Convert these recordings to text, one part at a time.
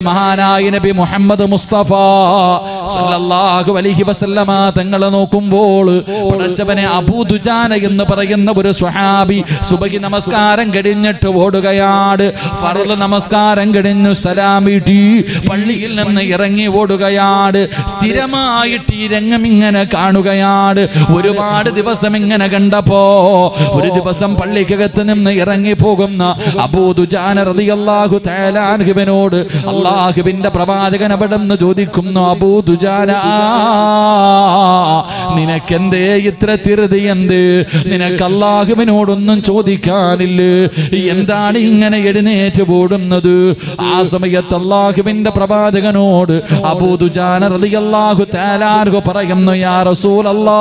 മഹാനായ നബി മുഹമ്മദ് മുസ്തഫ സല്ലല്ലാഹു അലൈഹി വസല്ലമ തങ്ങളെ നോക്കുമ്പോൾ പടച്ചവനെ അബൂദുജാന എന്ന് പറയുന്ന ഒരു സ്വഹാബി സുബഹി നമസ്കാരം കഴിഞ്ഞിട്ട് ഓടുകയാണ് ഫർള് നമസ്കാരം കഴിഞ്ഞു സലാം വീട്ടി പള്ളിയിൽ നിന്ന് ഇറങ്ങി ഓടുകയാണ് സ്ഥിരമായിട്ട് ഈ രംഗം ഇങ്ങനെ കാണുകയാണ് ഒരുപാട് ദിവസം ഇങ്ങനെ കണ്ടപ്പോ ഒരു ദിവസം പള്ളിക്കകത്ത് നിന്ന് ഇറങ്ങി പോകുന്ന അബൂദുജാന റളിയല്ലാഹു തആല അൻഹുവിനോട് അള്ളാഹുവിന്റെ പ്രവാചകൻ അവിടെ നിന്ന് ചോദിക്കുന്നു അബൂദുജാന നിനക്കെന്തേ ഇത്ര തിരുതി എന്ത് നിനക്ക് അള്ളാഹുവിനോടൊന്നും ചോദിക്കാനില്ലേ എന്താണ് ഇങ്ങനെ എഴുന്നേറ്റ് പോടുന്നത് ആ സമയത്ത് അള്ളാഹുവിന്റെ പ്രവാചകനോട് അബൂദുജാന റളിയല്ലാഹു തആല അൻഹു പറയുന്നു യാ റസൂലല്ലാ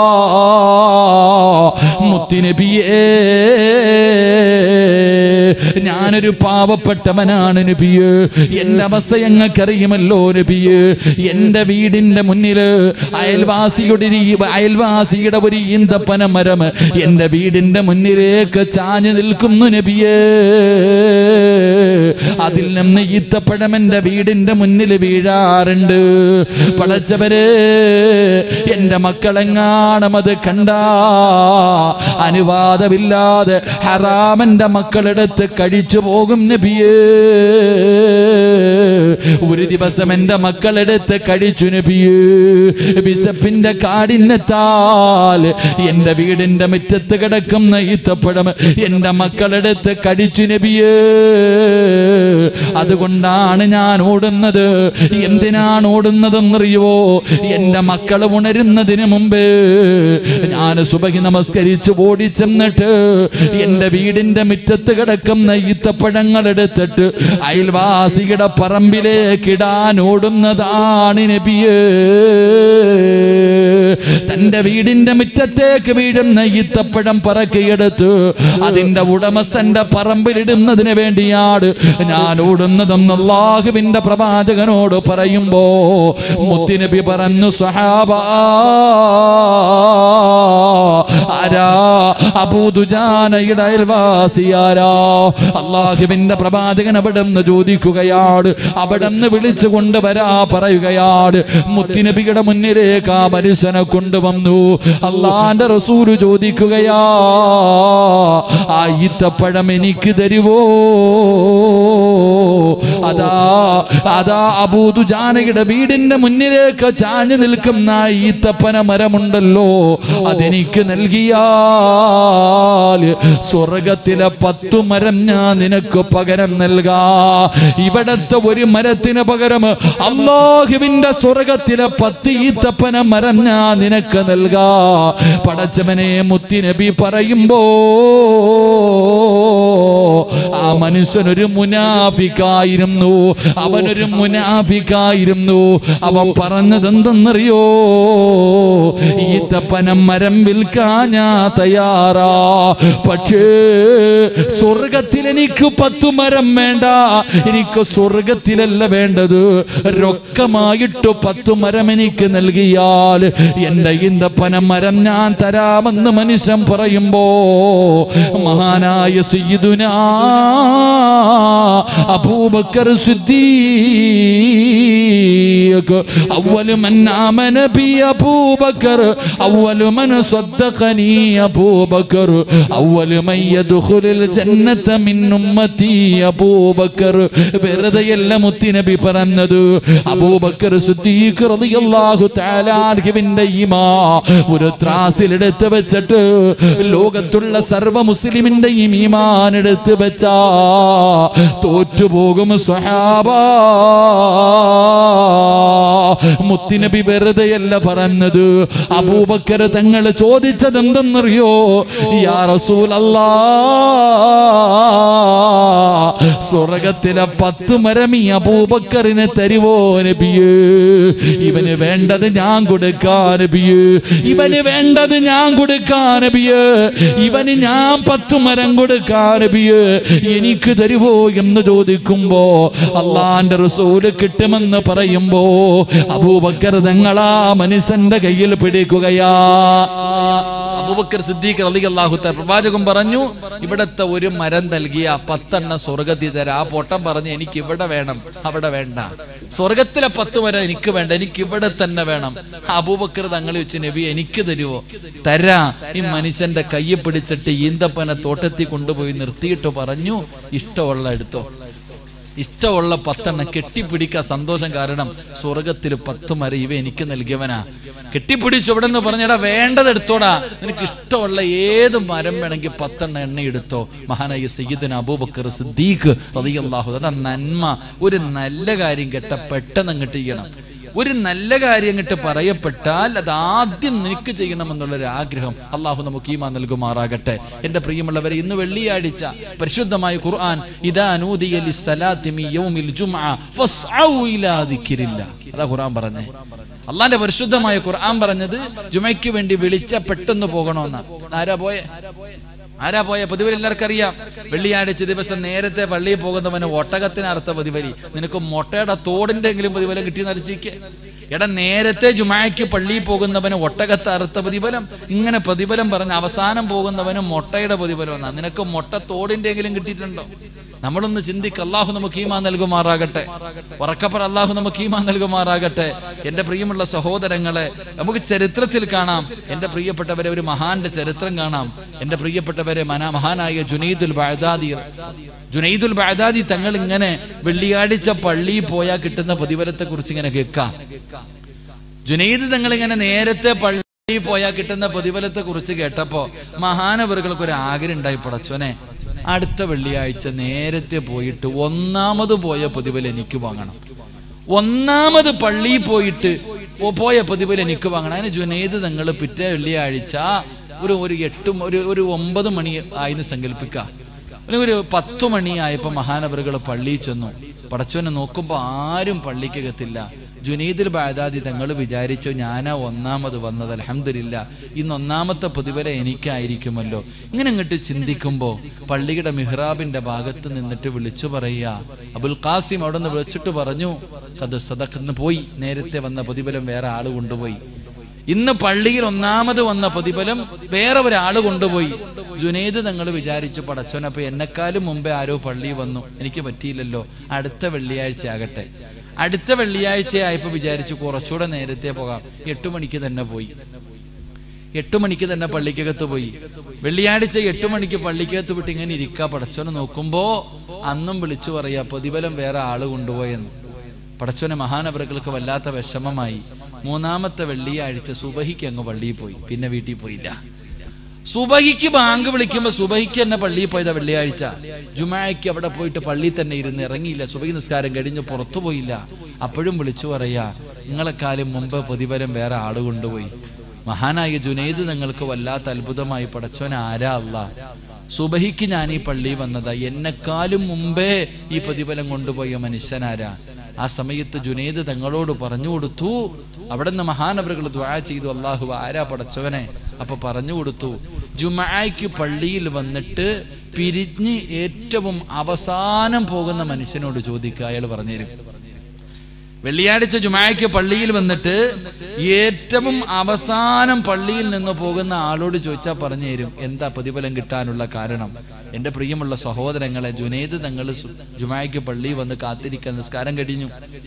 മുത്തിനബിയേ ഞാനൊരു പാവപ്പെട്ടവനാണ് നബിയ് എന്റെ അവസ്ഥ ഞങ്ങൾക്കറിയുമല്ലോ നബിയ് എന്റെ വീടിന്റെ മുന്നില് അയൽവാസിയുടെ ഒരു ഈ- അയൽവാസിയുടെ ഒരു ഈന്തപ്പന മരം എന്റെ വീടിന്റെ മുന്നിലേക്ക് ചാഞ്ഞു നിൽക്കുന്നു നബിയേ അതിൽ നിന്ന് ഈത്തപ്പഴം എന്റെ വീടിന്റെ മുന്നിൽ വീഴാറുണ്ട് പടച്ചവര് എന്റെ മക്കളെങ്ങാണം അത് കണ്ട അനുവാദമില്ലാതെ ഹറാമന്റെ മക്കളെടുത്ത് കഴിച്ചു പോകും നബിയേ ഒരു ദിവസം എന്റെ മക്കളെടുത്ത് കഴിച്ചു നബിയേ ബിഷപ്പിന്റെ കാടിനെത്താൽ എന്റെ വീടിന്റെ മുറ്റത്ത് കിടക്കുന്ന ഈത്തപ്പഴം എന്റെ മക്കളെടുത്ത് കടിച്ചു നബിയേ അതുകൊണ്ടാണ് ഞാൻ ഓടുന്നത് എന്തിനാണ് ഓടുന്നതെന്നറിയുവോ എന്റെ മക്കൾ ഉണരുന്നതിന് മുമ്പ് ഞാൻ സുബഹി നമസ്കരിച്ച് ഓടിച്ചെന്നിട്ട് എന്റെ വീടിന്റെ മുറ്റത്ത് കിടക്കുന്ന ഈത്തപ്പഴങ്ങൾ എടുത്തിട്ട് അയൽവാസിയുടെ പറമ്പിലേക്ക് ഇടാൻ ഓടുന്നതാണ് നബിയേ തന്റെ വീടിന്റെ മുറ്റത്തേക്ക് വീഴുന്ന ഈത്തപ്പഴം പറക്കിയെടുത്ത് അതിന്റെ ഉടമസ്ഥന്റെ പറമ്പിലിടുന്നതിന് വേണ്ടിയാണ് ഞാൻ ഓടുന്നതെന്ന് അള്ളാഹുവിന്റെ പ്രവാചകനോട് പറയുമ്പോ മുത്തിനബി പറഞ്ഞു സഹാബ ആരാ അബൂദുജാനയുടെ അയൽവാസിയാരാ അള്ളാഹുവിന്റെ പ്രവാചകൻ അവിടെ നിന്ന് ചോദിക്കുകയാണ് അവിടെ നിന്ന് വിളിച്ചു കൊണ്ടുവരാ പറയുകയാണ് മുത്തിനബിയുടെ മുന്നിലേക്ക് ആ മനുഷ്യനെ കൊണ്ടുവന്നു അള്ളാന്റെ റസൂല് ചോദിക്കുകയാ ആ ഈത്തപ്പഴം എനിക്ക് തരുവോ അതാ അതാ അബൂദുജാനയുടെ വീടിന്റെ മുന്നിലേക്ക് ചാഞ്ഞു നിൽക്കുന്ന ആ ഈത്തപ്പന മരമുണ്ടല്ലോ അതെനിക്ക് നൽകിയാൽ സ്വർഗത്തിലെ പത്തു മരം ഞാൻ നിനക്ക് പകരം നൽകാ ഇവിടത്തെ ഒരു മരത്തിന് പകരം അള്ളാഹുവിന്റെ സ്വർഗത്തിലെ പത്ത് ഈത്തപ്പന മരം ഞാൻ നിനക്ക് നൽകാ പടച്ചവനെ മുത്തിനബി പറയുമ്പോ ആ മനുഷ്യനൊരു മുനാഫിക്കായിരുന്നു അവനൊരു മുനാഫിക്കായിരുന്നു അവൻ പറഞ്ഞത് എന്തെന്നറിയോ ഈത്തപ്പനം മരം വിൽക്കാൻ ഞാൻ തയ്യാറാ പക്ഷേ സ്വർഗത്തിൽ എനിക്ക് പത്തു മരം വേണ്ട എനിക്ക് സ്വർഗത്തിലല്ല വേണ്ടത് രൊക്കമായിട്ട് പത്തു മരം എനിക്ക് നൽകിയാൽ എന്റെ ഈന്തപ്പന മരം ഞാൻ തരാമെന്ന് മനുഷ്യൻ പറയുമ്പോ മഹാനായ സയ്യിദുനാ അബൂബക്കർ സിദ്ദീഖ് أول من آمن بي أبو بكر أول من صدقني أبو بكر أول من يدخل الجنة من أمتي أبو بكر വെറുതെയല്ല മുത്തിനബി പറഞ്ഞത് അബൂബക്കർ സിദ്ദീഖ് റളിയല്ലാഹു തആല അൻഹുവിന്റെ ഈമാ ഒരു ത്രാസിലെടുത്ത് വെച്ചിട്ട് ലോകത്തുള്ള സർവ്വ മുസ്ലിമിന്റെയും ഈമാൻ എടുത്ത് വെച്ചാ തോറ്റുപോകും സ്വഹാബ മുത്തിനബി വെറുതെയല്ല പറഞ്ഞത് അബൂബക്കർ തങ്ങൾ ചോദിച്ചത് എന്തെന്നറിയോ യാ റസൂലല്ലാ സ്വർഗത്തിലെ പത്ത് മരം ഈ അബൂബക്കറിന് തരുവോ നബിയേ ഇവന് വേണ്ടത് ഞാൻ കൊടുക്കാൻ നബിയേ ഇവന് വേണ്ടത് ഞാൻ കൊടുക്കാൻ നബിയേ ഇവന് ഞാൻ പത്ത് മരം കൊടുക്കാൻ നബിയേ എനിക്ക് തരുവോ എന്ന് ചോദിക്കുമ്പോ അള്ളാന്റെ റസൂല് കിട്ടുമെന്ന് പറയുമ്പോ അബൂബക്കർ തങ്ങളാ മനുഷ്യന്റെ കയ്യിൽ പിടിക്കുകയാ അബൂബക്കർ സിദ്ദീഖ് റലി അള്ളാഹുത്ത പ്രവാചകൻ പറഞ്ഞു ഇവിടത്തെ ഒരു മരം നൽകിയ പത്തെണ്ണ സ്വർഗത്തിൽ തരാം ആ പൊട്ടം പറഞ്ഞു എനിക്ക് ഇവിടെ വേണം അവിടെ വേണ്ട സ്വർഗത്തിലെ പത്ത് മരം എനിക്ക് വേണ്ട എനിക്ക് ഇവിടെ തന്നെ വേണം അബൂബക്കർ തങ്ങളെ വെച്ച് നബി എനിക്ക് തരുവോ തരാ ഈ മനുഷ്യന്റെ കയ്യെ പിടിച്ചിട്ട് ഈന്തപ്പന തോട്ടത്തിൽ കൊണ്ടുപോയി നിർത്തിയിട്ട് പറഞ്ഞു ഇഷ്ടമുള്ള എടുത്തോ ഇഷ്ടമുള്ള പത്തെണ്ണം കെട്ടിപ്പിടിക്കാൻ സന്തോഷം കാരണം സ്വർഗത്തിൽ പത്ത് മര ഇവ എനിക്ക് നൽകിയവനാ കെട്ടിപ്പിടിച്ചു ഇവിടെ നിന്ന് പറഞ്ഞടാ വേണ്ടത് എടുത്തോടാ നിനക്ക് ഇഷ്ടമുള്ള ഏത് മരം വേണമെങ്കിൽ പത്തെണ്ണ എണ്ണ എടുത്തോ മഹാനായ സയ്യിദിന് അബൂബക്കർ സിദ്ദീഖ് റളിയല്ലാഹു അതാ നന്മ ഒരു നല്ല കാര്യം കേട്ട പെട്ടെന്ന് അങ്ങോട്ട് ചെയ്യണം ഒരു നല്ല കാര്യം അങ്ങോട്ട് പറയപ്പെട്ടാൽ അത് ആദ്യം നിനക്ക് ചെയ്യണമെന്നുള്ളൊരു ആഗ്രഹം അള്ളാഹു നമുക്ക് ഈമാ നൽകുമാറാകട്ടെ എന്റെ പ്രിയമുള്ളവരെ ഇന്ന് വെള്ളിയാഴ്ച പരിശുദ്ധമായ ഖുർആൻ ഇദാ നൂദിയ ലിസ്സലാത്തി മിൻ യൗമിൽ ജുംഅ ഫസ്ഔ ഇലാ ദിക്രില്ല അതാ ഖുർആൻ പറഞ്ഞേ അള്ളാന്റെ പരിശുദ്ധമായ ഖുർആൻ പറഞ്ഞത് ജുമയ്ക്ക് വേണ്ടി വിളിച്ച പെട്ടെന്ന് പോകണമെന്ന ആരാ പോയെ ആരാ പോയ പൊതുവിൽ എല്ലാവർക്കും അറിയാം വെള്ളിയാഴ്ച ദിവസം നേരത്തെ പള്ളിയിൽ പോകുന്നവന് ഒട്ടകത്തിന് അർത്ഥ പ്രതിഫലി നിനക്ക് മുട്ടയുടെ തോടിന്റെ എങ്കിലും പ്രതിഫലം കിട്ടി നരച്ചിക്ക് എടാ നേരത്തെ ജുമായ്ക്ക് പള്ളിയിൽ പോകുന്നവന് ഒട്ടകത്തെ അർത്ഥ പ്രതിഫലം ഇങ്ങനെ പ്രതിഫലം പറഞ്ഞ് അവസാനം പോകുന്നവന് മുട്ടയുടെ പ്രതിഫലം എന്നാ നിനക്ക് മുട്ട തോടിന്റെ എങ്കിലും കിട്ടിയിട്ടുണ്ടോ നമ്മളൊന്ന് ചിന്തിക്ക അള്ളാഹു നമുക്ക് ഈമാ നൽകുമാറാകട്ടെ ഉറക്കപ്പറ അള്ളാഹു നമുക്ക് ഈമാ നൽകുമാറാകട്ടെ എന്റെ പ്രിയമുള്ള സഹോദരങ്ങളെ നമുക്ക് ചരിത്രത്തിൽ കാണാം എന്റെ പ്രിയപ്പെട്ടവരെ ഒരു മഹാന്റെ ചരിത്രം കാണാം എന്റെ പ്രിയപ്പെട്ടവരെ മന മഹാനായ ജുനൈദുൽ ബാദാദി ജുനൈദുൽ ബാദാദി തങ്ങൾ ഇങ്ങനെ വെള്ളിയാഴ്ച പള്ളിയിൽ പോയാൽ കിട്ടുന്ന പ്രതിഫലത്തെ കുറിച്ച് ഇങ്ങനെ കേൾക്കാം ജുനൈദ് തങ്ങൾ ഇങ്ങനെ നേരത്തെ പള്ളിയിൽ പോയാൽ കിട്ടുന്ന പ്രതിഫലത്തെ കുറിച്ച് കേട്ടപ്പോ മഹാനവറുകൾക്ക് ഒരു ആഗ്രഹം ഉണ്ടായി പടച്ചോനെ അടുത്ത വെള്ളിയാഴ്ച നേരത്തെ പോയിട്ട് ഒന്നാമത് പോയ പ്രതിഫലം എനിക്ക് വാങ്ങണം ഒന്നാമത് പള്ളിയിൽ പോയിട്ട് പോ- പോയ പ്രതിഫലം എനിക്ക് വാങ്ങണം അതിന് ജുനൈദ് തങ്ങൾ പിറ്റേ വെള്ളിയാഴ്ച ഒരു ഒരു എട്ടും ഒരു ഒരു ഒമ്പത് മണി ആയിന്ന് സങ്കല്പിക്കുക ഒരു ഒരു പത്തു മണിയായപ്പോ മഹാനവറുകൾ പള്ളിയിൽ ചെന്നു പടച്ചോനെ നോക്കുമ്പോ ആരും പള്ളിക്കകത്തില്ല ജുനീദിൽ ബാദാദി തങ്ങൾ വിചാരിച്ചു ഞാനാ ഒന്നാമത് വന്നത് അലഹമില്ല ഇന്ന് ഒന്നാമത്തെ പ്രതിഫലം എനിക്കായിരിക്കുമല്ലോ ഇങ്ങനെ ഇങ്ങോട്ട് ചിന്തിക്കുമ്പോ പള്ളിയുടെ മിഹ്റാബിന്റെ ഭാഗത്ത് നിന്നിട്ട് വിളിച്ചു പറയുക അബുൽ ഖാസിം അവിടെ നിന്ന് വിളിച്ചിട്ട് പറഞ്ഞു കത് സദക്കെന്ന് പോയി നേരത്തെ വന്ന പ്രതിഫലം വേറെ ആള് കൊണ്ടുപോയി ഇന്ന് പള്ളിയിൽ ഒന്നാമത് വന്ന പ്രതിഫലം വേറെ ഒരാൾ കൊണ്ടുപോയി ജുനൈദ് തങ്ങൾ വിചാരിച്ചു പടച്ചോൻ അപ്പൊ എന്നെക്കാളും മുമ്പേ ആരോ പള്ളി വന്നു എനിക്ക് പറ്റിയില്ലല്ലോ അടുത്ത വെള്ളിയാഴ്ച ആകട്ടെ അടുത്ത വെള്ളിയാഴ്ച ആയപ്പോ വിചാരിച്ചു കുറച്ചുകൂടെ നേരത്തെ പോകാം എട്ടു മണിക്ക് തന്നെ പോയി എട്ടു മണിക്ക് തന്നെ പള്ളിക്കകത്ത് പോയി വെള്ളിയാഴ്ച എട്ടു മണിക്ക് പള്ളിക്കകത്ത് വിട്ട് ഇങ്ങനെ ഇരിക്കാ പടച്ചോനെ നോക്കുമ്പോ അന്നും വിളിച്ചു പറയാ പ്രതിഫലം വേറെ ആള് കൊണ്ടുപോയെന്ന് പടച്ചോനെ മഹാനവറുകൾക്ക് വല്ലാത്ത വിഷമമായി മൂന്നാമത്തെ വെള്ളിയാഴ്ച സുബഹിക്ക് അങ്ങ് പള്ളിയിൽ പോയി പിന്നെ വീട്ടിൽ പോയില്ല സുബഹിക്ക് ബാങ്ക് വിളിക്കുമ്പോ സുബഹിക്ക് തന്നെ പള്ളിയിൽ പോയതാ വെള്ളിയാഴ്ച ജുമായ്ക്ക് അവിടെ പോയിട്ട് പള്ളിയിൽ തന്നെ ഇരുന്ന് ഇറങ്ങിയില്ല സുബഹി നിസ്കാരം കഴിഞ്ഞ് പുറത്തു പോയില്ല അപ്പോഴും വിളിച്ചു പറയാ നിങ്ങളെക്കാലം മുമ്പ് പ്രതിഫലം വേറെ ആള് കൊണ്ടുപോയി മഹാനായ ജുനൈദ് നിങ്ങൾക്ക് വല്ലാത്ത അത്ഭുതമായി പടച്ചോൻ ആരാ അല്ല സുബഹിക്ക് ഞാൻ ഈ പള്ളി വന്നതാ എന്നെക്കാളും മുമ്പേ ഈ പ്രതിഫലം കൊണ്ടുപോയ മനുഷ്യനാരാ ആ സമയത്ത് ജുനൈദ് തങ്ങളോട് പറഞ്ഞു കൊടുത്തു അവിടെ നിന്ന് മഹാനവറുകൾ ദ്വാ ചെയ്തു അള്ളാഹു ആരാ പടച്ചവനെ അപ്പൊ പറഞ്ഞു കൊടുത്തു ജുമായ്ക്ക് പള്ളിയിൽ വന്നിട്ട് പിരിഞ്ഞ് ഏറ്റവും അവസാനം പോകുന്ന മനുഷ്യനോട് ചോദിക്കുക അയാൾ പറഞ്ഞുതരും വെള്ളിയാഴ്ച ജുമായ്ക്ക് പള്ളിയിൽ വന്നിട്ട് ഏറ്റവും അവസാനം പള്ളിയിൽ നിന്ന് പോകുന്ന ആളോട് ചോദിച്ചാൽ പറഞ്ഞു തരും എന്താ പ്രതിഫലം കിട്ടാനുള്ള കാരണം എന്റെ പ്രിയമുള്ള സഹോദരങ്ങളെ ജുനൈദ് തങ്ങൾ സു- ജുമായ്ക്ക് പള്ളിയിൽ വന്ന് കാത്തിരിക്കാൻ നിസ്കാരം കഴിഞ്ഞു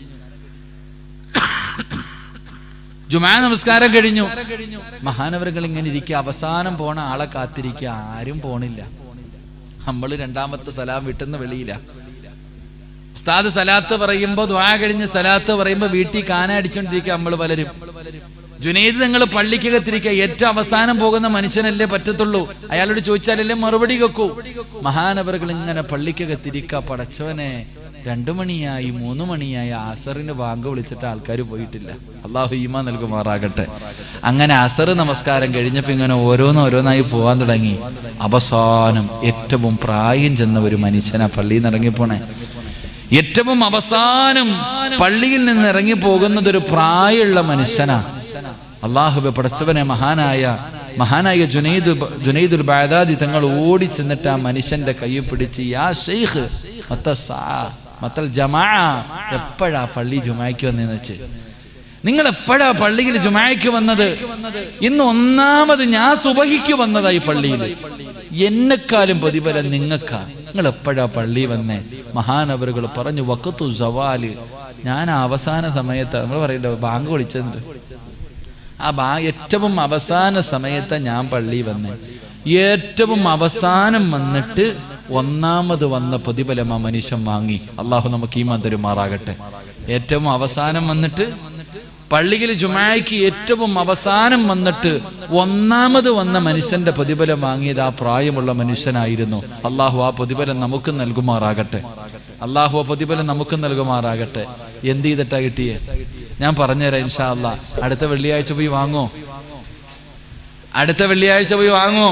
ജുമാ നമസ്കാരം കഴിഞ്ഞു മഹാനവരങ്ങൾ ഇങ്ങനെ ഇരിക്കുക അവസാനം പോണ ആളെ കാത്തിരിക്കുക ആരും പോണില്ല നമ്മള് രണ്ടാമത്തെ സലാം വിട്ടുന്ന വെളിയില്ല ഉസ്താദ് സലാത്ത് പറയുമ്പോ ദ്വാ കഴിഞ്ഞ് സലാത്ത് പറയുമ്പോ വീട്ടിൽ കാന അടിച്ചോണ്ടിരിക്കുക നമ്മൾ പലരും ജുനൈദ് നിങ്ങൾ പള്ളിക്കകത്തിരിക്കുക ഏറ്റവും അവസാനം പോകുന്ന മനുഷ്യനല്ലേ പറ്റത്തുള്ളൂ അയാളോട് ചോദിച്ചാലല്ലേ മറുപടി വെക്കൂ മഹാനവറുകൾ ഇങ്ങനെ പള്ളിക്കകത്തിരിക്കുക പടച്ചവനെ രണ്ടു മണിയായി മൂന്ന് മണിയായി ആസറിന് ബാങ്ക് വിളിച്ചിട്ട് ആൾക്കാർ പോയിട്ടില്ല അള്ളാഹു ഈമ നൽകുമാറാകട്ടെ അങ്ങനെ അസർ നമസ്കാരം കഴിഞ്ഞപ്പോ ഇങ്ങനെ ഓരോന്ന് ഓരോന്നായി പോവാൻ തുടങ്ങി അവസാനം ഏറ്റവും പ്രായം ചെന്ന ഒരു മനുഷ്യനാ പള്ളിയിൽ നിന്ന് ഇറങ്ങിപ്പോണേ ഏറ്റവും അവസാനം പള്ളിയിൽ നിന്ന് ഇറങ്ങി പോകുന്നത് ഒരു പ്രായമുള്ള മനുഷ്യനാ അള്ളാഹുബെ പടച്ചവനെ മഹാനായ മഹാനായ ജുനൈദ് ബ- ജുനൈദുൽ ബാദാദി തങ്ങൾ ഓടി ചെന്നിട്ട് ആ മനുഷ്യന്റെ കൈ പിടിച്ച് യാ ഷെയ്ഖ് മത്ത സാ- മത്തൽ ജമാ എപ്പോഴാ പള്ളി ജുമായ്ക്ക് വന്നെന്ന് വെച്ച് നിങ്ങൾ എപ്പോഴാ പള്ളിയിൽ ജുമായ്ക്ക് വന്നത് ഇന്ന് ഒന്നാമത് ഞാൻ സുബഹിക്ക് വന്നതായി പള്ളിയിൽ എന്നെക്കാളും പ്രതിഫലം നിങ്ങൾക്കാ നിങ്ങൾ എപ്പോഴാ പള്ളി വന്നേ മഹാനവറുകൾ പറഞ്ഞു വക്കത്തു സവാല് ഞാൻ ആ അവസാന സമയത്ത് നമ്മൾ പറയല്ലോ ബാങ്ക് വിളിച്ചത് ആ ബാ ഏറ്റവും അവസാന സമയത്ത് ഞാൻ പള്ളി വന്നേ ഏറ്റവും അവസാനം വന്നിട്ട് ഒന്നാമത് വന്ന പ്രതിഫലം ആ മനുഷ്യൻ വാങ്ങി അള്ളാഹു നമുക്ക് ഈമാൻ തരുമാറാകട്ടെ ഏറ്റവും അവസാനം വന്നിട്ട് പള്ളിയിൽ ജുമായ്ക്ക് ഏറ്റവും അവസാനം വന്നിട്ട് ഒന്നാമത് വന്ന മനുഷ്യന്റെ പ്രതിഫലം വാങ്ങിയത് ആ പ്രായമുള്ള മനുഷ്യനായിരുന്നു അള്ളാഹു ആ പ്രതിഫലം നമുക്ക് നൽകുമാറാകട്ടെ അള്ളാഹു ആ പ്രതിഫലം നമുക്ക് നൽകുമാറാകട്ടെ എന്ത് ചെയ്തിട്ടാ കിട്ടിയേ ഞാൻ പറഞ്ഞുതരാം ഇൻഷാ അല്ലാ അടുത്ത വെള്ളിയാഴ്ച പോയി വാങ്ങോ അടുത്ത വെള്ളിയാഴ്ച പോയി വാങ്ങോ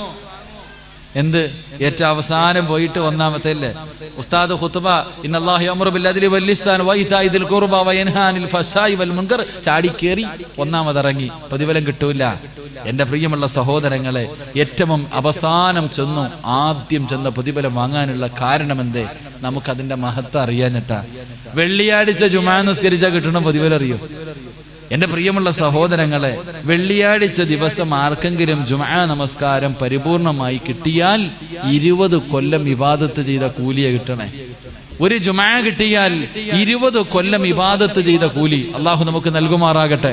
എന്ത് ഏറ്റവും അവസാനം പോയിട്ട് ഒന്നാമത്തെ അല്ലേ ഉസ്താദ് ഖുത്ബ ഇന്നല്ലാഹു യഅ്മുറു ബിൽ അദ്ലി വൽ ലിസാൻ വഇതാഇ ദിൽ ഖുർബ വയൻഹാനിൽ ഫശായി വൽ മുൻകർ ചാടി കേറി ഒന്നാമത് ഇറങ്ങി പ്രതിഫലം കിട്ടൂല എന്റെ പ്രിയമുള്ള സഹോദരങ്ങളെ ഏറ്റവും അവസാനം ചെന്നു ആദ്യം ചെന്ന പ്രതിഫലം വാങ്ങാനുള്ള കാരണം എന്തേ നമുക്കതിന്റെ മഹത്വം അറിയാഞ്ഞിട്ടാ വെള്ളിയാഴ്ച ജുമാ നിസ്കരിച്ചാൽ കിട്ടണ പ്രതിഫലം അറിയോ എന്റെ പ്രിയമുള്ള സഹോദരങ്ങളെ വെള്ളിയാഴ്ച ദിവസം ആർക്കെങ്കിലും ജുമാ നമസ്കാരം പരിപൂർണമായി കിട്ടിയാൽ ഇരുപത് കൊല്ലം ഇബാദത്ത് ചെയ്ത കൂലിയെ കിട്ടണേ ഒരു ജുമാ കിട്ടിയാൽ ഇരുപത് കൊല്ലം ഇബാദത്ത് ചെയ്ത കൂലി അള്ളാഹു നമുക്ക് നൽകുമാറാകട്ടെ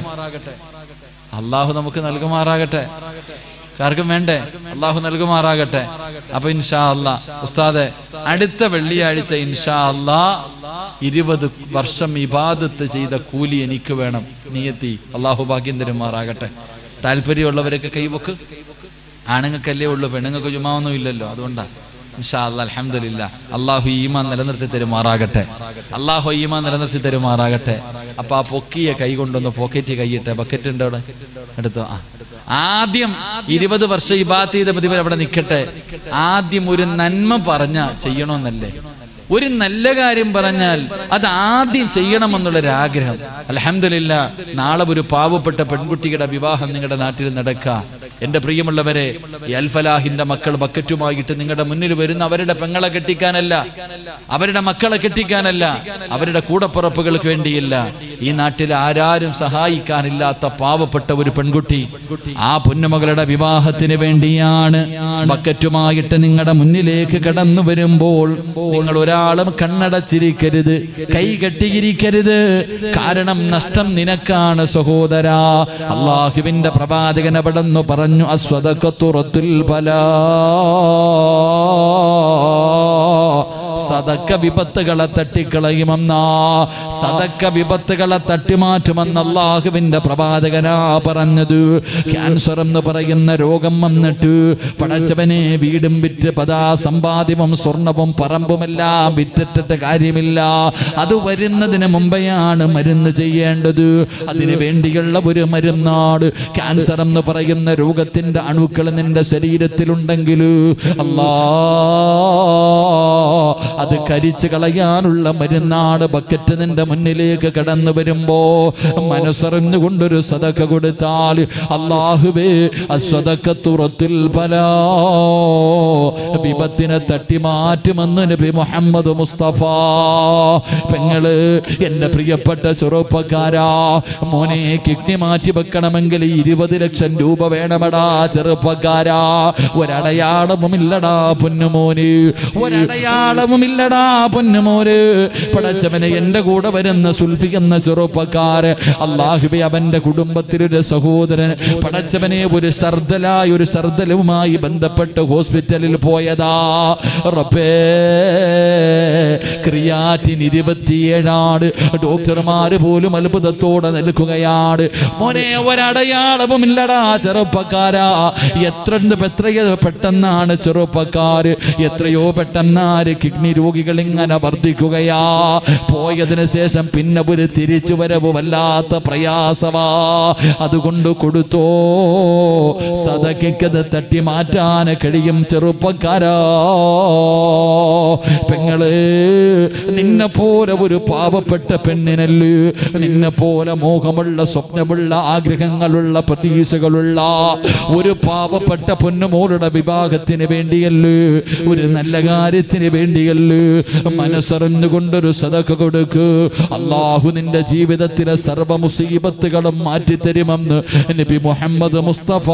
അള്ളാഹു നമുക്ക് നൽകുമാറാകട്ടെ ആർക്കും വേണ്ടേ അള്ളാഹു നൽകുമാറാകട്ടെ അപ്പൊ ഇൻഷാ അല്ലാ ഉസ്താദെ അടുത്ത വെള്ളിയാഴ്ച ഇൻഷാ അല്ലാ ഇരുപത് വർഷം ഇബാദത്ത് ചെയ്ത കൂലി എനിക്ക് വേണം നീയത്തി അള്ളാഹു ഭാഗ്യം തരുമാറാകട്ടെ താല്പര്യമുള്ളവരൊക്കെ കൈവക്ക് ആണുങ്ങൾക്കല്ലേ ഉള്ളൂ പെണ്ണുങ്ങൾക്ക് ചുമ്മാവൊന്നും ഇല്ലല്ലോ അതുകൊണ്ടാ ഇൻഷാ അല്ലാ അൽഹംദുലില്ല അള്ളാഹു ഈമാൻ നിലനിർത്തി തരുമാറാകട്ടെ അള്ളാഹു ഈമാൻ നിലനിർത്തി തരുമാറാകട്ടെ അപ്പൊ ആ പൊക്കിയ കൈ കൊണ്ടൊന്ന് പോക്കറ്റ് കൈയിട്ടെ ബക്കറ്റ് ഉണ്ട് അവിടെ എടുത്തോ ആ ആദ്യം ഇരുപത് വർഷം ഇബാത്ത് ചെയ്ത പ്രതിഫലം അവിടെ നിൽക്കട്ടെ ആദ്യം ഒരു നന്മ പറഞ്ഞ ചെയ്യണമെന്നല്ലേ ഒരു നല്ല കാര്യം പറഞ്ഞാൽ അത് ആദ്യം ചെയ്യണമെന്നുള്ളൊരു ആഗ്രഹം അലഹമില്ല നാളെ ഒരു പാവപ്പെട്ട പെൺകുട്ടിയുടെ വിവാഹം നിങ്ങളുടെ നാട്ടിൽ നടക്കുക എന്റെ പ്രിയമുള്ളവരെ ഈ അൽഫലാഹിന്റെ മക്കൾ ബക്കറ്റുമായിട്ട് നിങ്ങളുടെ മുന്നിൽ വരുന്ന അവരുടെ പെങ്ങളെ കെട്ടിക്കാനല്ല അവരുടെ മക്കളെ കെട്ടിക്കാനല്ല അവരുടെ കൂടപ്പുറപ്പുകൾക്ക് വേണ്ടിയില്ല ഈ നാട്ടിൽ ആരാരും സഹായിക്കാനില്ലാത്ത പാവപ്പെട്ട ഒരു പെൺകുട്ടി ആ പൊന്നുമകളുടെ വിവാഹത്തിന് വേണ്ടിയാണ് ബക്കറ്റുമായിട്ട് നിങ്ങളുടെ മുന്നിലേക്ക് കടന്നു വരുമ്പോൾ നിങ്ങൾ ഒരാളും കണ്ണടച്ചിരിക്കരുത് കൈ കെട്ടിയിരിക്കരുത് കാരണം നഷ്ടം നിനക്കാണ് സഹോദര അള്ളാഹുവിന്റെ പ്രവാചകൻ അവിടെന്ന് പറഞ്ഞു അസ്വതക്കത്തുറത്തുൽ ഫലാ സദക്ക വിപത്തുകളെ തട്ടിക്കളയുമെന്നാ സദക്ക വിപത്തുകളെ തട്ടിമാറ്റുമെന്ന് അള്ളാഹുവിന്റെ പ്രവാചകനാ പറഞ്ഞത് ക്യാൻസർ എന്ന് പറയുന്ന രോഗം വന്നിട്ട് പടച്ചവനെ വീടും വിറ്റ് പതാ സമ്പാദ്യവും സ്വർണവും പറമ്പുമെല്ലാം വിറ്റിട്ടിട്ട് കാര്യമില്ല അത് വരുന്നതിന് മുമ്പെയാണ് മരുന്ന് ചെയ്യേണ്ടത് അതിനു വേണ്ടിയുള്ള ഒരു മരുന്നാട് ക്യാൻസർ എന്ന് പറയുന്ന രോഗത്തിന്റെ അണുക്കൾ നിന്റെ ശരീരത്തിലുണ്ടെങ്കിൽ അല്ലാ അത് കരിച്ചു കളയാനുള്ള മരുന്നാട് ബക്കറ്റ് നിന്റെ മുന്നിലേക്ക് കടന്നു വരുമ്പോ മനസ്സറിഞ്ഞുകൊണ്ടൊരു സദക്ക കൊടുത്താൽ അള്ളാഹുവേ അസ്വദക്കത്തുറത്തിൽ പല വിപത്തിനെ തട്ടി മാറ്റുമെന്ന് നബി മുഹമ്മദ് മുസ്തഫ പെങ്ങള് എന്റെ പ്രിയപ്പെട്ട ചെറുപ്പക്കാരാ മോനെ കിഡ്നി മാറ്റി വെക്കണമെങ്കിൽ ഇരുപത് ലക്ഷം രൂപ വേണമടാ ചെറുപ്പക്കാരാ ഒരടയാളവുമില്ലടാ പൊന്നുമോന് ഒരടയാളവുമില്ലടാ പൊന്നുമോന് പടച്ചവനെ എന്റെ കൂടെ വരുന്ന സുൽഫി എന്ന ചെറുപ്പക്കാര് അള്ളാഹുബെ അവന്റെ കുടുംബത്തിലൊരു സഹോദരൻ പടച്ചവനെ ഒരു ശർദ്ദലായ ഒരു ശർദ്ദലുമായി ബന്ധപ്പെട്ട് ഹോസ്പിറ്റലിൽ പോയതാ റബ്ബേ ക്രിയാറ്റിൻ ഇരുപത്തിയേഴാണ് ഡോക്ടർമാര് പോലും അത്ഭുതത്തോടെ നിൽക്കുകയാണ് മോനെ ഒരടയാളവുമില്ലടാ ചെറുപ്പക്കാരാ എത്ര എത്രയോ പെട്ടെന്നാണ് ചെറുപ്പക്കാര് എത്രയോ പെട്ടെന്നാര് കിഡ്നി രോഗികൾ ഇങ്ങനെ വർദ്ധിക്കുകയാ പോയതിനു ശേഷം പിന്നെ ഒരു തിരിച്ചു വരവ് വല്ലാത്ത പ്രയാസമാ അതുകൊണ്ട് കൊടുത്തോ സതക്കത് തട്ടി മാറ്റാൻ കഴിയും ചെറുപ്പക്കാരാ പെങ്ങള് നിന്നെ പോലെ ഒരു പാവപ്പെട്ട പെണ്ണിനല്ലേ നിന്നെ പോലെ മോഹമുള്ള സ്വപ്നമുള്ള ആഗ്രഹങ്ങളുള്ള പ്രതീക്ഷകളുള്ള ഒരു പാവപ്പെട്ട പൊന്നുമോളുടെ വിവാഹത്തിന് വേണ്ടിയല്ലേ ഒരു നല്ല കാര്യത്തിന് വേണ്ടിയല്ലേ ചൊല്ല് മനസ്സറിഞ്ഞുകൊണ്ടൊരു സദക്ക കൊടുക്ക് അള്ളാഹു നിന്റെ ജീവിതത്തിലെ സർവ മുസീബത്തുകളും മാറ്റിത്തരുമെന്ന് നബി മുഹമ്മദ് മുസ്തഫ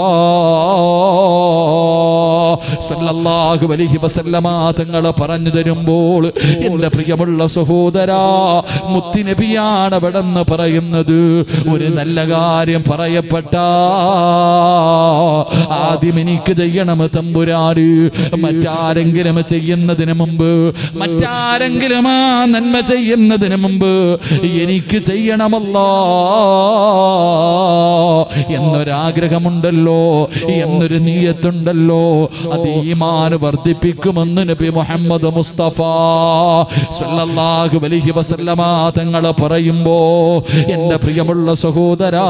സല്ലല്ലാഹു അലൈഹി വസല്ലമ തങ്ങൾ പറഞ്ഞു തരുമ്പോൾ എൻ്റെ പ്രിയമുള്ള സഹോദരാ മുത്തിനബിയാണ് അവിടെ നിന്ന് പറയുന്നത് ഒരു നല്ല കാര്യം പറയപ്പെട്ട ആദ്യം എനിക്ക് ചെയ്യണം തമ്പുരാര് മറ്റാരെങ്കിലും ചെയ്യുന്നതിന് മുമ്പ് മറ്റാരെങ്കിലും ആ നന്മ ചെയ്യുന്നതിന് മുമ്പ് എനിക്ക് ചെയ്യണമല്ലോ എന്നൊരാഗ്രഹമുണ്ടല്ലോ എന്നൊരു നീയത്തുണ്ടല്ലോ അത് ഈമാൻ വർദ്ധിപ്പിക്കുമെന്ന് നബി മുഹമ്മദ് മുസ്തഫ സല്ലല്ലാഹു അലൈഹി വസല്ലമ തങ്ങൾ പറയുമ്പോ എൻ്റെ പ്രിയമുള്ള സഹോദരാ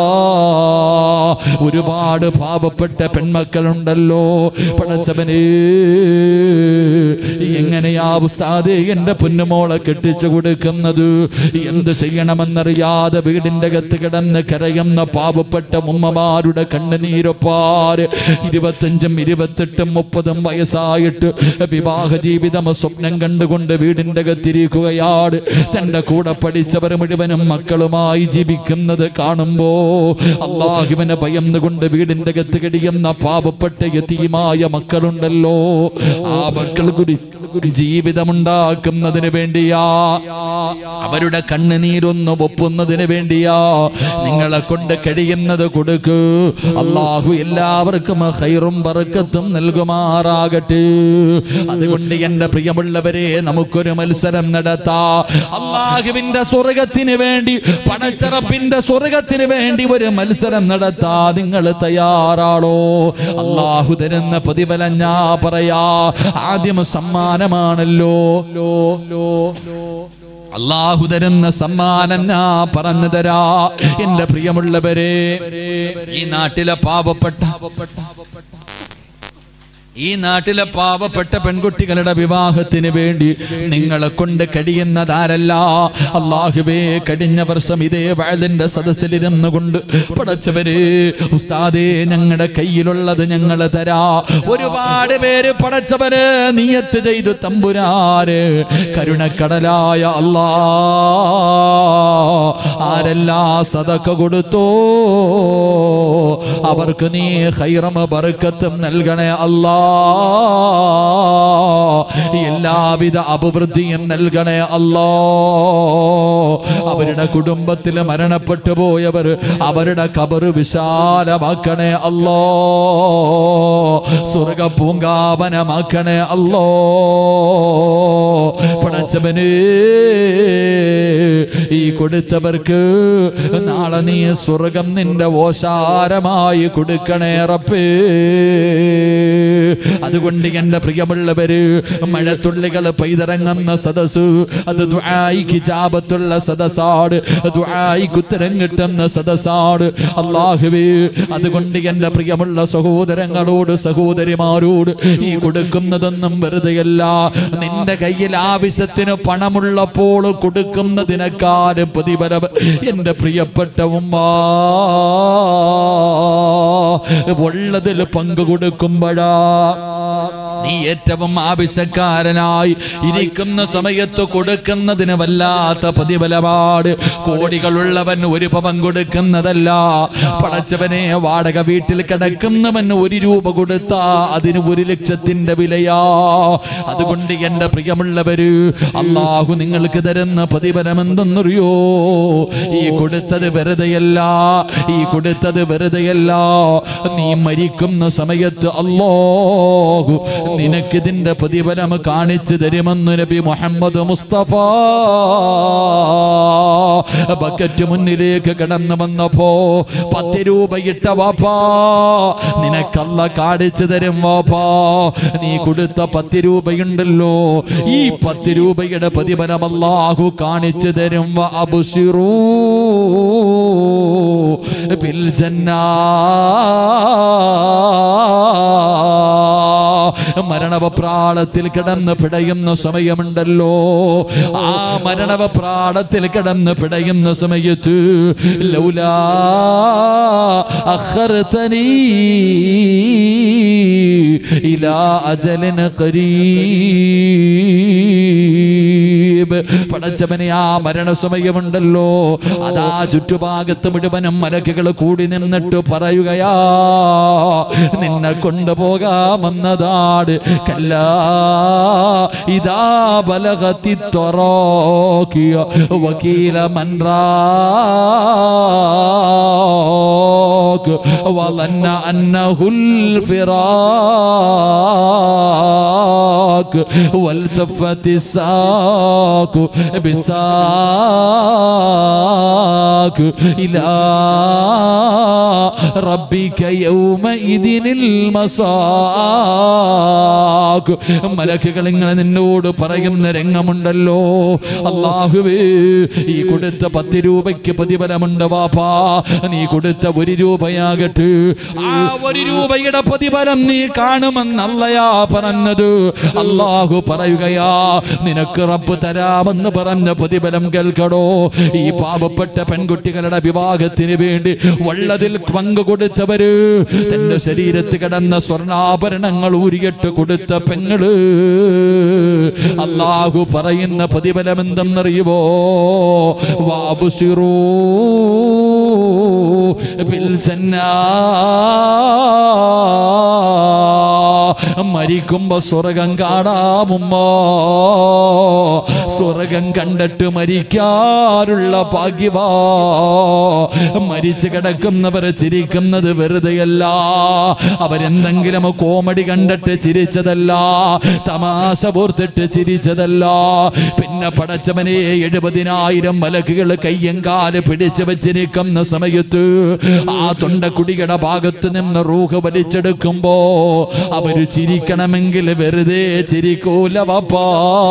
ഒരുപാട് പാവപ്പെട്ട പെൺമക്കളുണ്ടല്ലോ പടച്ചവനേ എങ്ങനെയാ ഉസ്താദേ എൻ്റെ പൊന്നുമോളെ കെട്ടിച്ചു കൊടുക്കുന്നത് എന്ത് ചെയ്യണമെന്നറിയാതെ വീടിന്റെ അകത്ത് കിടന്ന് കരയുന്ന പാവപ്പെട്ട ഉമ്മമാരുടെ കണ്ണുനീരൊപ്പാര് ഇരുപത്തഞ്ചും ഇരുപത്തെട്ടും മുപ്പതും വയസ്സായിട്ട് വിവാഹ ജീവിതം സ്വപ്നം കണ്ടുകൊണ്ട് വീടിന്റെ അകത്തിരിക്കുകയാണ് തന്റെ കൂടെ പഠിച്ചവർ മുഴുവനും മക്കളുമായി ജീവിക്കുന്നത് കാണുമ്പോ അള്ളാഹുവിനെ ഭയന്നുകൊണ്ട് വീടിന്റെ അകത്ത് കഴിയുന്ന പാവപ്പെട്ട യതീമായ മക്കളുണ്ടല്ലോ ആ മക്കൾ കൂടി ജീവിതമുണ്ടാക്കുന്നതിന് വേണ്ടിയാ അവരുടെ കണ്ണുനീരൊന്ന് ഒപ്പുന്നതിന് വേണ്ടിയാ നിങ്ങളെ കൊണ്ട് കഴിയുന്നത് കൊടുക്ക് അള്ളാഹു എല്ലാവർക്കും ഹൈറും ബറക്കത്തും നൽകുമാറാകട്ടെ അതുകൊണ്ട് എന്റെ പ്രിയമുള്ളവരെ നമുക്കൊരു മത്സരം നടത്താ അള്ളാഹുവിന്റെ സ്വർഗത്തിന് വേണ്ടി പടച്ചറപ്പിന്റെ സ്വർഗത്തിന് വേണ്ടി ഒരു മത്സരം നടത്താ നിങ്ങൾ തയ്യാറാണോ അള്ളാഹു തരുന്ന പ്രതിഫലം ഞാ പറയാ ആദ്യം സമ്മാനമാണല്ലോ ലോ ലോ അള്ളാഹു തരുന്ന സമ്മാനം ഞാൻ പറഞ്ഞു തരാ എന്റെ പ്രിയമുള്ളവരെ ഈ നാട്ടിലെ പാവപ്പെട്ട ഈ നാട്ടിലെ പാവപ്പെട്ട പെൺകുട്ടികളുടെ വിവാഹത്തിന് വേണ്ടി നിങ്ങളെ കൊണ്ട് കഴിയുന്നതാരല്ല അള്ളാഹുവേ കഴിഞ്ഞ വർഷം ഇതേ വയലിന്റെ സദസ്സിലിരുന്നു കൊണ്ട് പടച്ചവര് ഉസ്താദേ ഞങ്ങളുടെ കയ്യിലുള്ളത് ഞങ്ങൾ തരാ ഒരുപാട് പേര് പടച്ചവര് നീയത്ത് ചെയ്തു തമ്പുരാര് കരുണക്കടലായ അല്ലാ ആരെല്ലാ സതക്ക കൊടുത്തോ അവർക്ക് നീ ഹൈറമ ബർക്കത്തും നൽകണേ അല്ലാ എല്ലാവിധ അഭിവൃദ്ധിയും നൽകണേ അല്ലാ അവരുടെ കുടുംബത്തിൽ മരണപ്പെട്ടു പോയവർ അവരുടെ കബറ് വിശാലമാക്കണേ അല്ലോ സ്വർഗ പൂങ്കാവനമാക്കണേ അല്ലോ പടച്ചവന് ഈ കൊടുത്തവർക്ക് നാളെ നീ സ്വർഗം നിന്റെ ഓശാരമായി കൊടുക്കണേ റപ്പേ അതുകൊണ്ട് എന്റെ പ്രിയമുള്ളവര് മഴത്തുള്ളികൾ പെയ്തിറങ്ങുന്ന സദസ് അത് ദുആയിക്ക് ചാപത്തുള്ള സദസാട് ദുആയിക്ക് ഉത്തരം കിട്ടുന്ന സദസാട് അള്ളാഹുവേ അതുകൊണ്ട് എന്റെ പ്രിയമുള്ള സഹോദരങ്ങളോട് സഹോദരിമാരോട് ഈ കൊടുക്കുന്നതൊന്നും വെറുതെയല്ല നിന്റെ കയ്യിൽ ആവശ്യത്തിന് പണമുള്ളപ്പോൾ കൊടുക്കുന്നതിനേക്കാളും പ്രതിഫലം എന്റെ പ്രിയപ്പെട്ട ഉമ്മ ഉള്ളതിൽ പങ്കു കൊടുക്കുമ്പോഴാ നീ ഏറ്റവും ആവശ്യക്കാരനായി ഇരിക്കുന്ന സമയത്ത് കൊടുക്കുന്നതിന് വല്ലാത്ത പ്രതിഫലമാണ് കോടികളുള്ളവൻ ഒരു പവൻ കൊടുക്കുന്നതല്ല പടച്ചവനെ വാടക വീട്ടിൽ കിടക്കുന്നവൻ ഒരു രൂപ കൊടുത്താ അതിന് ഒരു ലക്ഷത്തിന്റെ വിലയാ അതുകൊണ്ട് എന്റെ പ്രിയമുള്ളവര് അള്ളാഹു നിങ്ങൾക്ക് തരുന്ന പ്രതിഫലം എന്തെന്നറിയോ ഈ കൊടുത്തത് വെറുതെയല്ല ഈ കൊടുത്തത് വെറുതെയല്ല നീ മരിക്കുന്ന സമയത്ത് അല്ലാഹു നിനക്കിതിന്റെ പ്രതിഫലം കാണിച്ചു തരുമെന്ന് നബി മുഹമ്മദ് മുസ്തഫ ബക്കറ്റ് മുന്നിലേക്ക് കടന്നു വന്നപ്പോ പത്ത് രൂപ ഇട്ട വാപ്പാ നിനക്കല്ല കാണിച്ചു തരും വാപ്പാ നീ കൊടുത്ത പത്ത് രൂപയുണ്ടല്ലോ ഈ പത്ത് രൂപയുടെ പ്രതിഫലം അല്ലാഹു കാണിച്ചു തരും വ അബ്ശിറൂ ബിൽ ജന്നാ മരണവപ്രാളത്തിൽ കിടന്ന് പിടയുന്ന സമയമുണ്ടല്ലോ ആ മരണവപ്രാളത്തിൽ കിടന്ന് പിടയുന്ന സമയത്ത് ലൗലാ അഖർതനീ ഇലാ അജലിൻ ഖരീബ് പടച്ചവനെ ആ മരണസമയമുണ്ടല്ലോ അതാ ചുറ്റുഭാഗത്ത് മുഴുവനും മലക്കുകൾ കൂടി നിന്നിട്ട് പറയുകയാ നിന്നെ കൊണ്ടുപോകാമെന്നതാണ് കല്ല ഇതാ ബലകത്തി ത്വറോക്കിയ വക്കീല മൻറാക്ക് വലന്ന അന്നഹുൽ فراق والتفت الساق بساق إلى ربك يومئذ المساق മലക്കുകൾ ഇങ്ങനെ നിന്നോട് പറയുന്ന രംഗമുണ്ടല്ലോ അള്ളാഹുവേ ഈ കൊടുത്ത പത്ത് രൂപയ്ക്ക് പ്രതിഫലമുണ്ട് വാപ്പാ നീ കൊടുത്ത ഒരു രൂപയാകട്ടെ ആ ഒരു രൂപയുടെ പ്രതിഫലം നീ കാണുമെന്നല്ലയാ പറഞ്ഞത് അള്ളാഹു പറയുകയാ നിനക്ക് റബ്ബ് തരാമെന്ന് പറഞ്ഞ പ്രതിഫലം കേൾക്കടോ ഈ പാവപ്പെട്ട പെൺകുട്ടികളുടെ വിവാഹത്തിന് വേണ്ടി വള്ളതിൽ പങ്കു കൊടുത്തവര് തന്റെ ശരീരത്ത് കിടന്ന സ്വർണ്ണാഭരണങ്ങൾ ഊരിയിട്ട് കൊടുത്ത പെങ്ങള് അള്ളാഹു പറയുന്ന പ്രതിഫലം എന്തെന്നറിയുമോ വാബുസിറൂ ബിൽ ജന്നാ മരിക്കുമ്പോ സ്വർഗം കാണാമുമ്മോ സ്വർഗം കണ്ടിട്ട് മരിക്കാറുള്ള ഭാഗ്യവാ മരിച്ചു കിടക്കുന്നവർ ചിരിക്കുന്നത് വെറുതെയല്ല അവരെന്തെങ്കിലും കോമഡി കണ്ടിട്ട് ചിരിച്ചതല്ല തമാശ പോർത്തിട്ട് ചിരിച്ചതല്ല പിന്നെ പടച്ചവനെ എഴുപതിനായിരം മലക്കുകൾ കയ്യും കാല് പിടിച്ചു വെച്ചിരിക്കുന്ന സമയത്ത് ആ തൊണ്ടക്കുടിയുടെ ഭാഗത്ത് നിന്ന് റൂഹ് വലിച്ചെടുക്കുമ്പോ അവര് ചിരിക്കണമെങ്കിൽ വെറുതെ ചിരിക്കൂല വാപ്പാ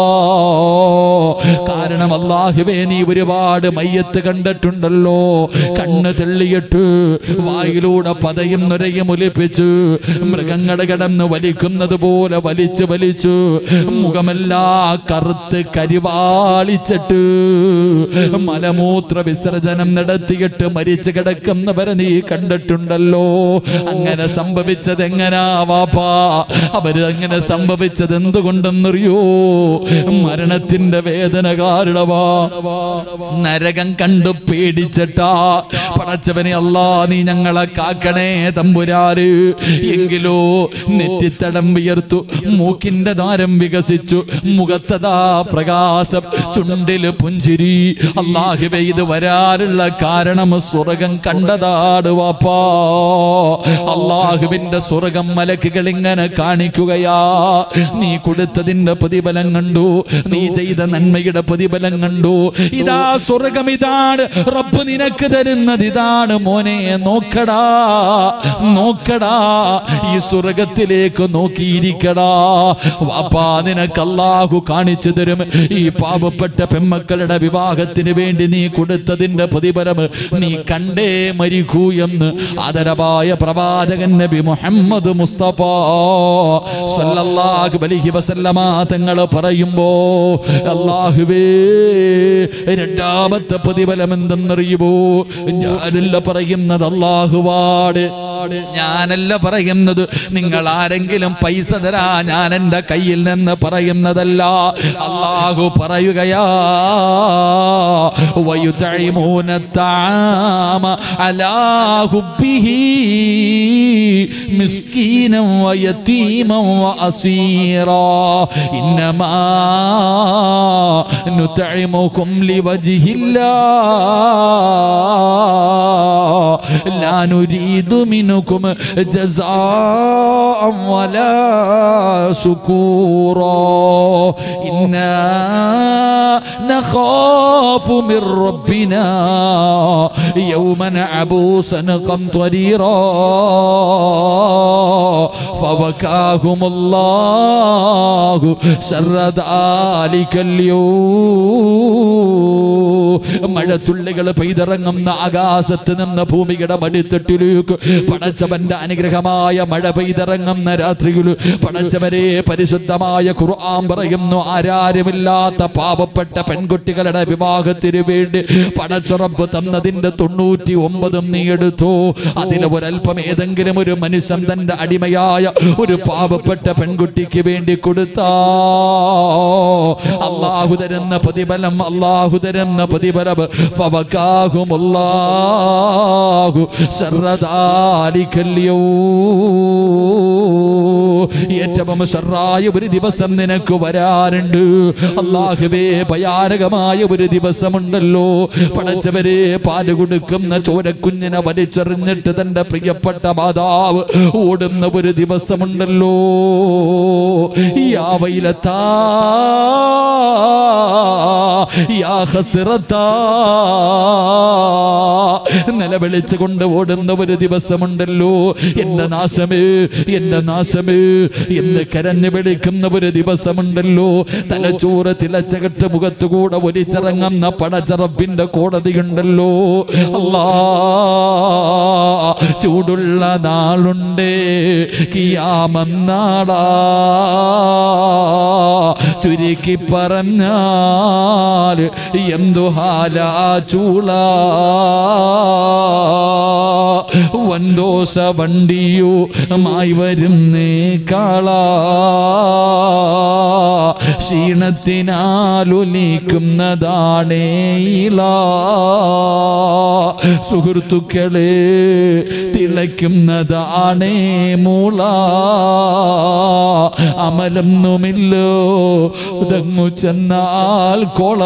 കാരണം അള്ളാഹുവേ നീ ഒരുപാട് മയ്യത്ത് കണ്ടിട്ടുണ്ടല്ലോ കണ്ണ് തെള്ളിയിട്ട് വായിലൂടെ പതയും നുരയും ഒലിപ്പിച്ച് മൃഗങ്ങളെ കിടന്ന് വലിക്കുന്നത് പോലെ വലിച്ചു വലിച്ചു മുഖമെല്ലാ കറുത്ത് കരിവാളിച്ചിട്ട് മലമൂത്ര വിസർജനം നടത്തിയിട്ട് മരിച്ചു കിടക്കുന്നവരെ നീ കണ്ടിട്ടുണ്ടല്ലോ അങ്ങനെ സംഭവിച്ചത് എങ്ങനാ വാപ്പാ അവര് അങ്ങനെ സംഭവിച്ചത് എന്തുകൊണ്ടെന്നറിയോ മരണത്തിന്റെ വേദന കാരണമാ നരകം കണ്ടു പേടിച്ചിട്ടാ പടച്ചവനെ അല്ലാ നീ ഞങ്ങളെ കാക്കണേ തമ്പുരാര് എങ്കിലോ നെറ്റിത്തടം വിയർത്തു മൂക്കിന്റെ ദ്വാരം വികസിച്ചു മുഖത്തതാ പ്രകാശം ചുണ്ടില് പുഞ്ചിരി അള്ളാഹുവേ ഇത് വരാനുള്ള കാരണം സ്വർഗം കണ്ടതാണ് വാപ്പാ അള്ളാഹുവിന്റെ സ്വർഗം മലക്കുകൾ ഇങ്ങനെ കാണിക്കുകയാ നീ കൊടുത്തതിന്റെ പ്രതിഫലം കണ്ടു നീ ചെയ്ത നന്മയുടെ പ്രതിഫലം കണ്ടു ഇതാ സ്വർഗം ഇതാണ് റബ്ബ് നിനക്ക് തരുന്നത് ഇതാണ് മോനെ നോക്കടാ നോക്കടാ ഈ സ്വർഗത്തിലേക്ക് നോക്കിയിരിക്കടാ വാപ്പാ നിനക്ക് അല്ലാഹു കാണിച്ചു തരും ഈ പാവപ്പെട്ട പെമ്മക്കളുടെ വിവാഹത്തിന് വേണ്ടി നീ കൊടുത്തതിന്റെ പ്രതിഫലം നീ കണ്ടേ മരിക്കൂ എന്ന് ആദരവായ പ്രവാചകൻ നബി മുഹമ്മദ് മുസ്തഫ സല്ലല്ലാഹു അലൈഹി വസല്ലമ തങ്ങൾ പറയുമ്പോ അല്ലാഹുവേ രണ്ടാമത്തെ പ്രതിഫലം എന്തെന്നറിയുമോ ഞാനല്ല പറയുന്നത് അല്ലാഹുവാട് ഞാനല്ല പറയുന്നത് നിങ്ങൾ ആരെങ്കിലും പൈസ തരാ ഞാൻ എൻ്റെ കയ്യിൽ നിന്ന് പറയുന്നതല്ല അള്ളാഹു പറയുകയാ വയുതഴിമൂന താമ അലാ ഹുബ്ബിഹി മിസ്കീനം വയതീമം വഅസീറാ ഇന്നമാ നുതഇമുകും ലിവജ്ഹില്ലാ لا نريد منكم جزاء ولا شكورا إنا نخاف من ربنا يوما عبوسا قمطريرا فوكاهم الله شر ذلك اليوم മഴത്തുള്ളികൾ പെയ്തിറങ്ങുന്ന ആകാശത്ത് നിന്ന് ഭൂമിയുടെ മടിത്തട്ടിലേക്ക് പടച്ചവന്റെ അനുഗ്രഹമായ മഴ പെയ്തിറങ്ങുന്ന രാത്രിയിൽ പടച്ചവരെ പരിശുദ്ധമായ ഖുർആൻ പറയുന്നു ആരാരുമില്ലാത്ത പാവപ്പെട്ട പെൺകുട്ടികളുടെ വിവാഹത്തിന് വേണ്ടി പടച്ചുറപ്പ് തന്നതിന്റെ തൊണ്ണൂറ്റി ഒമ്പതും നീ എടുത്തു അതിൽ ഒരല്പം ഏതെങ്കിലും ഒരു മനുഷ്യൻ തന്റെ അടിമയായ ഒരു പാവപ്പെട്ട പെൺകുട്ടിക്ക് വേണ്ടി കൊടുത്താ അള്ളാഹു തരുന്ന പ്രതിഫലം അള്ളാഹു തരുന്ന പ്രതിഫലം ഫവക്കാഹുമുല്ലാഹു ശർറദാലിക്കല്യോ ഏറ്റവും ഷറായ ഒരു ദിവസം നിനക്ക് വരാറുണ്ട് അള്ളാഹുവേ ഭയാനകമായ ഒരു ദിവസമുണ്ടല്ലോ പടച്ചവരെ പാല് കൊടുക്കുന്ന ചോരക്കുഞ്ഞിനെ വലിച്ചെറിഞ്ഞിട്ട് തന്റെ പ്രിയപ്പെട്ട മാതാവ് ഓടുന്ന ഒരു ദിവസമുണ്ടല്ലോ യാ വൈലത്താ യാ ഹസ്രത്താ നിലവിളിച്ചുകൊണ്ട് ഓടുന്ന ഒരു ദിവസമുണ്ടല്ലോ എന്റെ നാശമേ എന്റെ നാശമേ എന്ന് കരഞ്ഞു വിളിക്കുന്ന ഒരു ദിവസമുണ്ടല്ലോ തലച്ചോറ് തിളച്ചകട്ട് മുഖത്തുകൂടെ ഒലിച്ചിറങ്ങുന്ന പടച്ചറപ്പിന്റെ കോടതിയുണ്ടല്ലോ അല്ലാ ചൂടുള്ള നാളുണ്ടേ കിയാമന്നാടാ ചുരുക്കി പറഞ്ഞാൽ എന്തു ഹാലാ ചൂള വൻദോഷ വണ്ടിയോ മായി വരുന്നേ കാള ക്ഷീണത്തിനാലൊലിക്കുന്നതാണേ ഇള സുഹൃത്തുക്കളെ തിളയ്ക്കുന്നതാണേ മൂള അമലൊന്നുമില്ലോ ഇതങ്ങു ചെന്നാൽ കൊള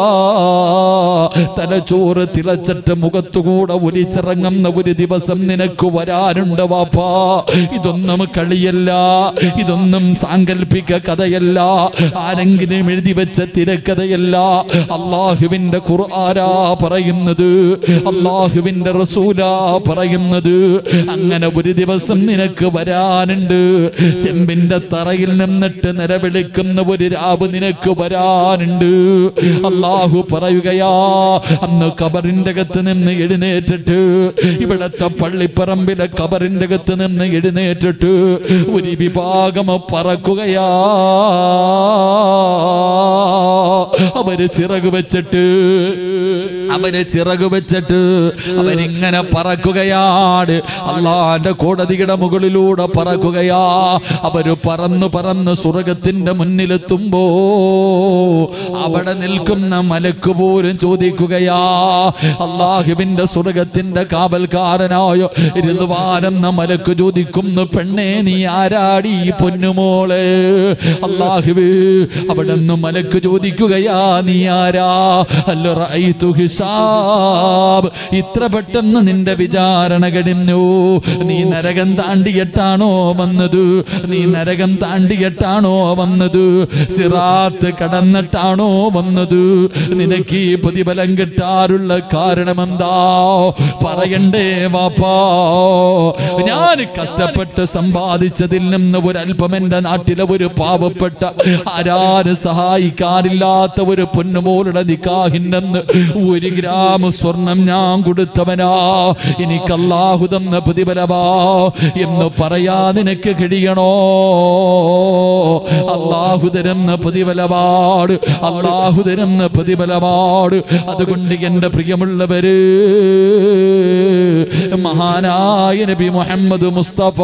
തലച്ചോറ് തിളച്ചിട്ട് മുഖത്തുകൂടെ ഒലിച്ചിറങ്ങുന്ന ഒരു ദിവസം നിനക്ക് വരാനുണ്ട് വാപ്പാ ഇതൊന്നും കളിയല്ല ഇതൊന്നും സാങ്കല്പിക കഥയല്ല ആരെങ്കിലും എഴുതി വെച്ച തിരക്കഥയല്ല അള്ളാഹുവിന്റെ ഖുർആാരാ പറയുന്നത് അള്ളാഹുവിന്റെ റസൂലാ പറയുന്നത് അങ്ങനെ ഒരു ദിവസം നിനക്ക് വരാനുണ്ട് ചെമ്പിന്റെ തറയിൽ നിന്നിട്ട് നിലവിളിക്കുന്ന ഒരു രാവ് നിനക്ക് വരാനുണ്ട് അള്ളാഹു പറയുകയാ അന്ന് കബറിന്റെ അകത്ത് നിന്ന് എഴുന്നേറ്റിട്ട് ഇവിടത്തെ പള്ളിപ്പറമ്പിലെ കബറിന്റെ അകത്ത് നിന്ന് എഴുന്നേറ്റിട്ട് ഒരു വിഭാഗം പറക്കുകയാ അവര് ചിറക് വെച്ചിട്ട് അവര് ചിറക് വെച്ചിട്ട് അവരിങ്ങനെ പറക്കുകയാണ് അള്ളാന്റെ കോടതിയുടെ മുകളിലൂടെ പറക്കുകയാ അവര് പറന്നു പറന്ന് സ്വർഗത്തിന്റെ മുന്നിലെത്തുമ്പോ അവിടെ നിൽക്കുന്ന മലക്ക് പോലും ചോദിക്കുകയാ അള്ളാഹുവിന്റെ സ്വർഗത്തിന്റെ കാവൽക്കാരനായോ ഇരുന്നുവാനെന്ന മലക്ക് ചോദിക്കുന്നു പെണ്ണെ നീ ആരാടി ഈ പൊന്നുമോളെ അള്ളാഹുവേ അവിടെ നിന്ന് മലക്ക് ചോദിക്കുകയാ നീ ആരാ അല്ല റഅയ്തു ഹിസാബ് ഇത്ര പെട്ടെന്ന് നിന്റെ വിചാരണ കഴിഞ്ഞു നീ നരകം താണ്ടിയിട്ടാണോ വന്നത് നീ നരകം താണ്ടിയിട്ടാണോ വന്നത് സിറാത്ത് കടന്നിട്ടാണോ വന്നത് നിനക്ക് ഈ പ്രതിഫലം കിട്ടാറുള്ള കാരണമെന്താ പറയണ്ടേ വാപ്പാ ഞാൻ കഷ്ടപ്പെട്ട് സമ്പാദിച്ചതിൽ നിന്ന് ഒരല്പം എന്റെ നാട്ടിലെ ഒരു പാവപ്പെട്ട ആരാരും സഹായിക്കാനില്ലാത്ത ഒരു പൊന്നുമോളുടെ നിക്കാഹിണ്ടെന്ന് ഒരു ഗ്രാം സ്വർണം ഞാൻ കൊടുത്തവനാ എനിക്ക് അല്ലാഹു തന്ന പ്രതിഫലമാ എന്ന് പറയാ നിനക്ക് കഴിയണോ അള്ളാഹു തരുന്ന പ്രതിഫലപാട് അള്ളാഹു തരുന്ന പ്രതിഫലപാട് അതുകൊണ്ട് എന്റെ പ്രിയമുള്ളവര് മഹാനായ നബി മുഹമ്മദ് മുസ്തഫ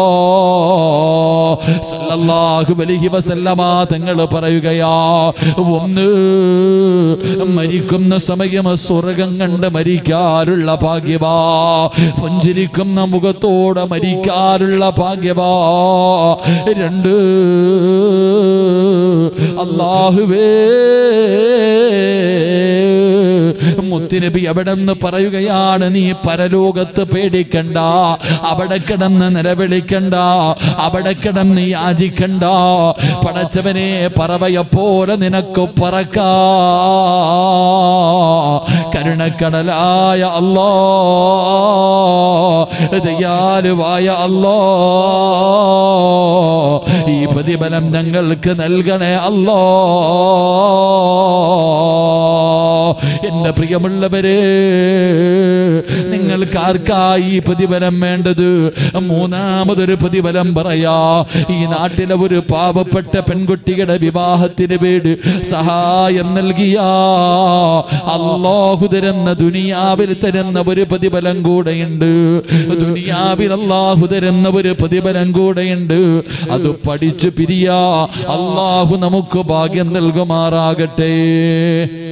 സല്ലല്ലാഹു അലൈഹി വസല്ലമ തങ്ങൾ പറയുകയാ ഒന്ന് മരിക്കുന്ന സമയം സ്വർഗം കണ്ട് മരിക്കാറുള്ള ഭാഗ്യവാ പുഞ്ചിരിക്കുന്ന മുഖത്തോടെ മരിക്കാറുള്ള ഭാഗ്യവാ രണ്ട് അള്ളാഹുവേ മുത്തുനബി അവിടെ നിന്ന് പറയുകയാണ് നീ പരലോകത്ത് പേടിക്കണ്ട അവിടെ കിടന്ന് നിലവിളിക്കണ്ട അവിടെ കിടന്ന് യാചിക്കണ്ട പടച്ചവനെ പറവയെപ്പോലെ നിനക്ക് പറക്കാ കരുണക്കടലായ അല്ലോ ദയാലുവായ അല്ലോ ഈ പ്രതിഫലം ഞങ്ങൾക്ക് നൽകണേ അല്ലോ എന്റെ പ്രിയമുള്ളവരെ നിങ്ങൾക്ക് ആർക്കായി ഈ പ്രതിഫലം വേണ്ടത് മൂന്നാമതൊരു പ്രതിഫലം പറയാ ഈ നാട്ടിലെ ഒരു പാവപ്പെട്ട പെൺകുട്ടിയുടെ വിവാഹത്തിന് വേണ്ടി സഹായം നൽകിയ അള്ളാഹു തരുന്ന ദുനിയാവിൽ തരുന്ന ഒരു പ്രതിഫലം കൂടെയുണ്ട് ദുനിയാവിൽ അള്ളാഹു തരുന്ന ഒരു പ്രതിഫലം കൂടെയുണ്ട് അത് പഠിച്ചു പിരിയാ അള്ളാഹു നമുക്ക് ഭാഗ്യം നൽകുമാറാകട്ടെ